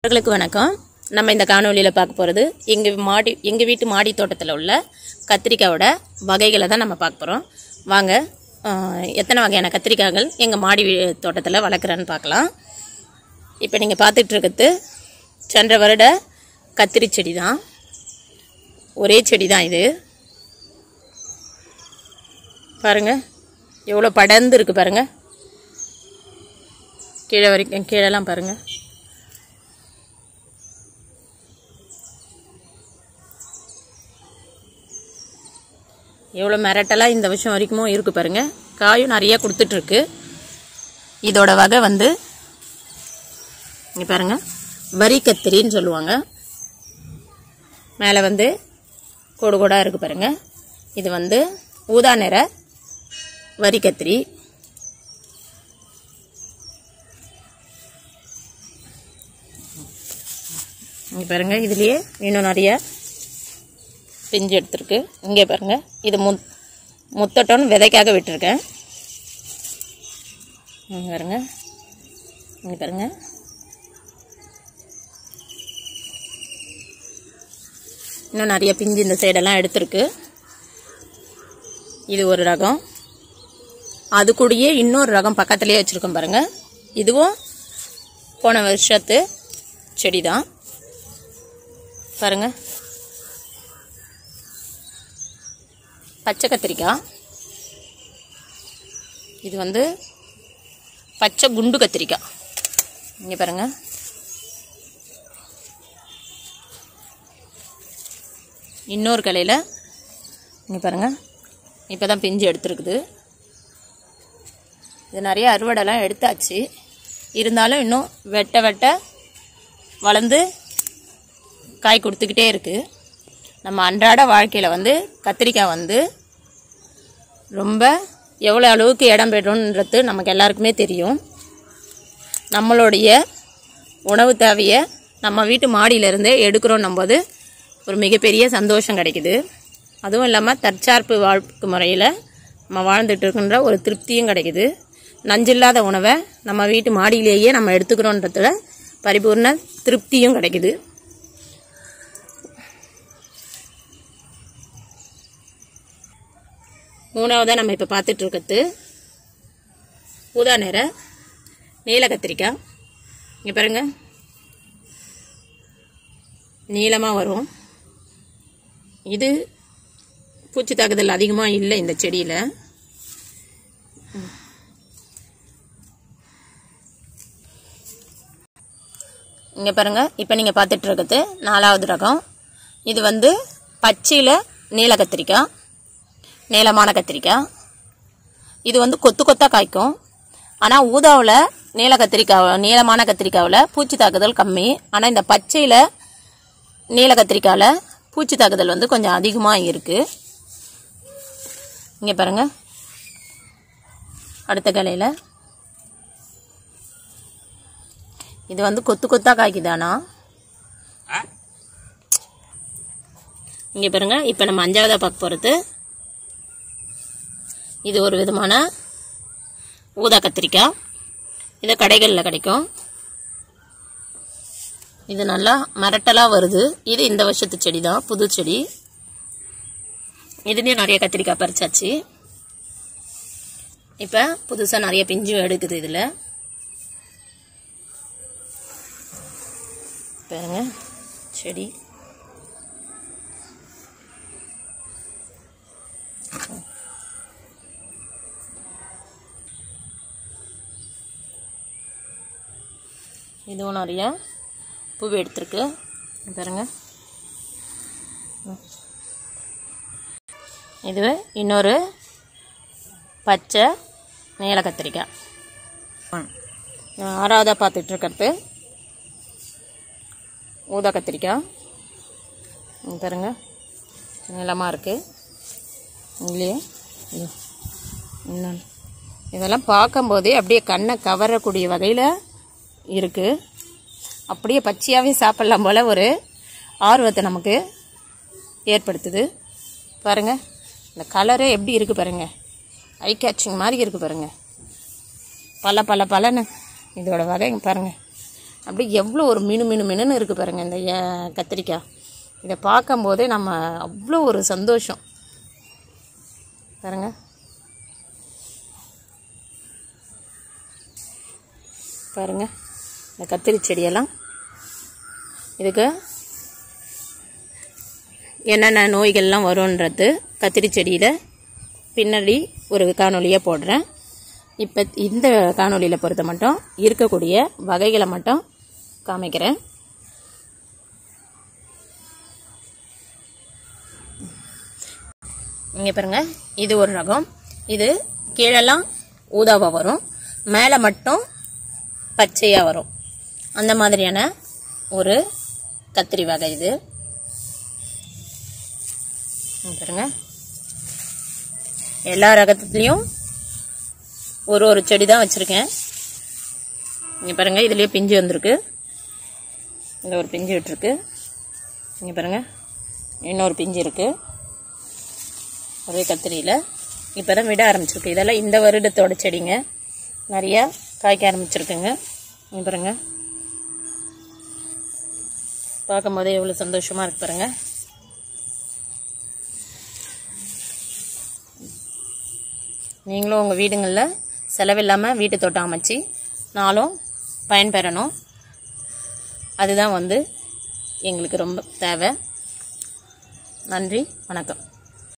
நண்பர்களுக்கு வணக்கம் நம்ம இந்த காணொளியில் பார்க்க போகிறது எங்கள் மாடி எங்கள் வீட்டு மாடி தோட்டத்தில் உள்ள கத்திரிக்காயோட வகைகளை தான் நம்ம பார்க்க போகிறோம் வாங்க ஆஹ், எத்தனை வகையான கத்திரிக்காய்கள் எங்கள் மாடி வீ- தோட்டத்தில் வளர்க்குறேன்னு பார்க்கலாம் இப்போ நீங்கள் பார்த்துட்டு இருக்கிறது சென்ற வருட கத்திரி செடி தான் ஒரே செடி தான் இது பாருங்கள் எவ்வளோ படர்ந்து இருக்கு பாருங்கள் கீழே வரைக்கும் கீழெல்லாம் பாருங்கள் எவ்வளோ மிரட்டலாக இந்த வருஷம் வரைக்கும் இருக்கு பாருங்க காயும் நிறைய கொடுத்துட்ருக்கு இதோட வகை வந்து இங்கே பாருங்க வரி கத்திரின்னு சொல்லுவாங்க மேலே வந்து கோடு கோடாக இருக்கு பாருங்க இது வந்து ஊதா நிற வரி கத்திரி இங்கே பாருங்க இதுலேயே இன்னும் நிறைய பிஞ்சு எடுத்திருக்கு இங்கே பாருங்க இது முத் முத்தட்டோன்னு விதைக்காக விட்டுருக்கேன் இங்கே பாருங்க இங்கே பாருங்க இன்னும் நிறைய பிஞ்சு இந்த சைடெல்லாம் எடுத்திருக்கு இது ஒரு ரகம் அது கூடயே இன்னொரு ரகம் பக்கத்துலேயே வச்சுருக்கோம் பாருங்க இதுவும் போன வருஷத்து செடி தான் பாருங்கள் பச்சை கத்திரிக்காய் இது வந்து பச்சை குண்டு கத்திரிக்காய் இங்கே பாருங்க இன்னொரு கலையில் இங்கே பாருங்க இப்போ தான் பிஞ்சு எடுத்துருக்குது இது நிறைய அறுவடைலாம் எடுத்தாச்சு இருந்தாலும் இன்னும் வெட்ட வெட்ட வளர்ந்து காய் கொடுத்துக்கிட்டே இருக்குது நம்ம அன்றாட வாழ்க்கையில் வந்து கத்திரிக்காய் வந்து ரொம்ப எவ்வளோ அளவுக்கு இடம் பெறும்ன்றது நமக்கு எல்லாருக்குமே தெரியும் நம்மளுடைய உணவு தேவையை நம்ம வீட்டு மாடியிலேருந்தே எடுக்கிறோம் போது ஒரு மிகப்பெரிய சந்தோஷம் கிடைக்குது அதுவும் இல்லாமல் தற்சார்பு வாழ்க்கை முறையில் நம்ம வாழ்ந்துட்டு இருக்கின்ற ஒரு திருப்தியும் கிடைக்குது நஞ்சில்லாத உணவை நம்ம வீட்டு மாடியிலேயே நம்ம எடுத்துக்கிறோன்றதுல பரிபூர்ண திருப்தியும் கிடைக்குது மூணாவதாக நம்ம இப்போ பார்த்துட்டு இருக்கிறது ஊதா நிற நீல கத்திரிக்காய் இங்கே பாருங்க நீளமாக வரும் இது பூச்சி தாக்குதல் அதிகமாக இல்லை இந்த செடியில் இங்கே பாருங்க இப்போ நீங்கள் பார்த்துட்டு இருக்கிறது நாலாவது ரகம் இது வந்து பச்சையில் நீல கத்திரிக்காய் நீளமான கத்திரிக்காய் இது வந்து கொத்து கொத்தாக காய்க்கும் ஆனால் ஊதாவில் நீல கத்திரிக்காய் நீளமான கத்திரிக்காவில் பூச்சி தாக்குதல் கம்மி ஆனால் இந்த பச்சையில் நீல கத்திரிக்காயில் பூச்சி தாக்குதல் வந்து கொஞ்சம் அதிகமாக இருக்குது இங்கே பாருங்க அடுத்த கிளையில் இது வந்து கொத்து கொத்தாக காய்க்குதானா இங்கே பாருங்க இப்போ நம்ம அஞ்சாவதாக பார்க்க போகிறது இது ஒரு விதமான ஊதா கத்திரிக்காய் இது கடைகளில் கிடைக்கும் இது நல்லா மரட்டலாக வருது இது இந்த வருஷத்து செடி தான் புது செடி இதுலேயும் நிறைய கத்திரிக்காய் பறிச்சாச்சு இப்போ புதுசாக நிறைய பிஞ்சும் எடுக்குது இதில் பாருங்க செடி இதுவும் நிறைய பூ எடுத்திருக்கு இங்க பாருங்க ம். இது இன்னொரு பச்சை நீல கத்திரிக்காய் நான் ஆறாவதாக பார்த்துட்டு இருக்கிறது ஊதா கத்திரிக்காய் இங்க பாருங்க நீளமாக இருக்குது இல்லையே இது. இன்னொன்று இதெல்லாம் பார்க்கும்போதே அப்படியே கண்ணை கவரக்கூடிய வகையில் இருக்குது அப்படியே பச்சையாகவே சாப்பிட்லாம் போல் ஒரு ஆர்வத்தை நமக்கு ஏற்படுத்துது பாருங்கள் இந்த கலரே எப்படி இருக்குது பாருங்கள் ஐ கேட்சிங் மாதிரி இருக்குது பாருங்கள் பல பல பலன்னு இதோட வகை பாருங்கள் அப்படி எவ்வளோ ஒரு மினு மினு மினுன்னு இருக்குது பாருங்கள் இந்த ஏ- கத்திரிக்காய் இதை பார்க்கும்போதே நம்ம அவ்வளோ ஒரு சந்தோஷம் பாருங்க பாருங்க இந்த கத்திரி செடியெல்லாம் இதுக்கு என்னென்ன நோய்கள்லாம் வரும்ன்றது கத்திரி செடியில் பின்னாடி ஒரு காணொலியாக போடுறேன் இப்போ இந்த காணொலியில் பொறுத்த மட்டும் இருக்கக்கூடிய வகைகளை மட்டும் காமிக்கிறேன் இங்கே பாருங்க இது ஒரு ரகம் இது கீழெல்லாம் ஊதாவாக வரும் மேலே மட்டும் பச்சையாக வரும் அந்த மாதிரியான ஒரு கத்திரி வகை இது இங்க பாருங்க எல்லா ரகத்துலேயும் ஒரு ஒரு செடி தான் வச்சுருக்கேன் இங்கே பாருங்கள் இதுலேயே பிஞ்சு வந்திருக்கு இந்த ஒரு பிஞ்சு விட்டுருக்கு இங்கே பாருங்கள் இன்னொரு பிஞ்சு இருக்குது ஒரே கத்திரியில் இப்போ தான் விட ஆரம்பிச்சிருக்கு இதெல்லாம் இந்த வருடத்தோட செடிங்க நிறையா காய்க்க ஆரம்பிச்சிருக்குங்க இங்கே பாருங்க பார்க்கும் போதே எவ்வளோ சந்தோஷமாக இருக்கு பாருங்க நீங்களும் உங்கள் வீடுங்களில் செலவில்லாமல் வீட்டு தோட்டம் அமைச்சு நாளும் பயன்பெறணும் அதுதான் வந்து எங்களுக்கு ரொம்ப தேவை நன்றி வணக்கம்